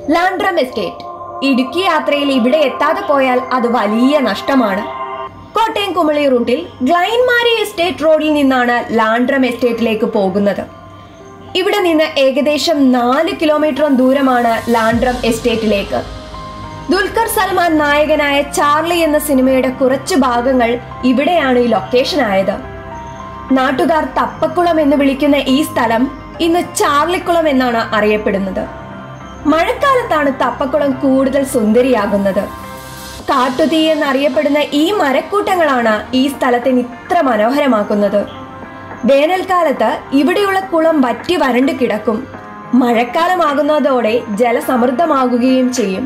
ലാൻഡ്രം estate Idukki യാത്രയിൽ ഇവിടെ എത്താതെ പോയാൽ അത് വലിയ നഷ്ടമാണ് കോട്ടയം കുമളി റൂട്ടിൽ ഗ്ലൈൻമാരി എസ്റ്റേറ്റ് റോഡിൽ നിന്നാണ് ലാൻഡ്രം എസ്റ്റേറ്റിലേക്ക് പോകുന്നത് ഇവിടെ നിന്ന് ഏകദേശം നാല് കിലോമീറ്ററും ദൂരമാണ് ലാൻഡ്രം എസ്റ്റേറ്റിലേക്ക് ദുൽഖർ സൽമാൻ നായകനായ ചാർലി എന്ന സിനിമയുടെ കുറച്ച് ഭാഗങ്ങൾ ഇവിടെയാണ് ഈ ലൊക്കേഷൻ ആയത് നാട്ടുകാർ തപ്പക്കുളം എന്ന് വിളിക്കുന്ന ഈ സ്ഥലം ഇന്ന് ചാർലിക്കുളം എന്നാണ് അറിയപ്പെടുന്നത് മഴക്കാലത്താണ് തപ്പക്കുളം കൂടുതൽ സുന്ദരിയാകുന്നത് കാട്ടുതീ എന്നറിയപ്പെടുന്ന ഈ മരക്കൂട്ടങ്ങളാണ് ഈ സ്ഥലത്തിന് ഇത്ര മനോഹരമാക്കുന്നത് വേനൽക്കാലത്ത് ഇവിടെയുള്ള കുളം വറ്റി വരണ്ടു കിടക്കും മഴക്കാലമാകുന്നതോടെ ജലസമൃദ്ധമാകുകയും ചെയ്യും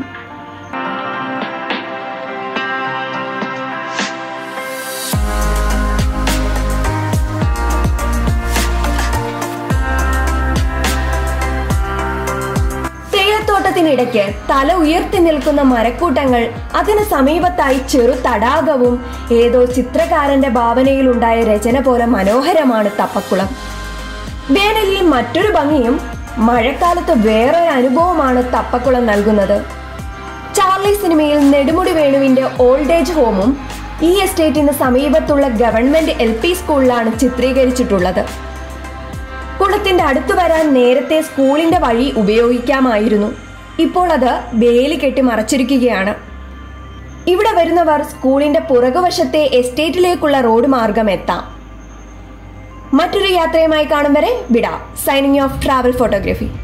തേയിലത്തോട്ടത്തിനിടയ്ക്ക് തല ഉയർത്തി നിൽക്കുന്ന മരക്കൂട്ടങ്ങൾ അതിന് സമീപത്തായി ചെറു തടാകവും ഏതോ ചിത്രകാരന്റെ ഭാവനയിലുണ്ടായ രചന പോലെ മനോഹരമാണ് തപ്പക്കുളം വേനലിൽ മറ്റൊരു ഭംഗിയും മഴക്കാലത്ത് വേറൊരു അനുഭവമാണ് തപ്പക്കുളം നൽകുന്നത് ചാർലി സിനിമയിൽ നെടുമുടി വേണുവിന്റെ ഓൾഡ് ഏജ് ഹോമും ഈ എസ്റ്റേറ്റിന് സമീപത്തുള്ള ഗവൺമെന്റ് എൽ പി സ്കൂളിലാണ് ചിത്രീകരിച്ചിട്ടുള്ളത് കുളത്തിന്റെ അടുത്ത് വരാൻ നേരത്തെ സ്കൂളിന്റെ വഴി ഉപയോഗിക്കാമായിരുന്നു ഇപ്പോൾ അത് വേലി കെട്ടി മറച്ചിരിക്കുകയാണ് ഇവിടെ വരുന്നവർ സ്കൂളിന്റെ പുറകുവശത്തെ എസ്റ്റേറ്റിലേക്കുള്ള റോഡ് മാർഗം എത്താം മറ്റൊരു യാത്രയുമായി കാണും വരെ വിട സൈനിങ് ഓഫ് ട്രാവൽ ഫോട്ടോഗ്രഫി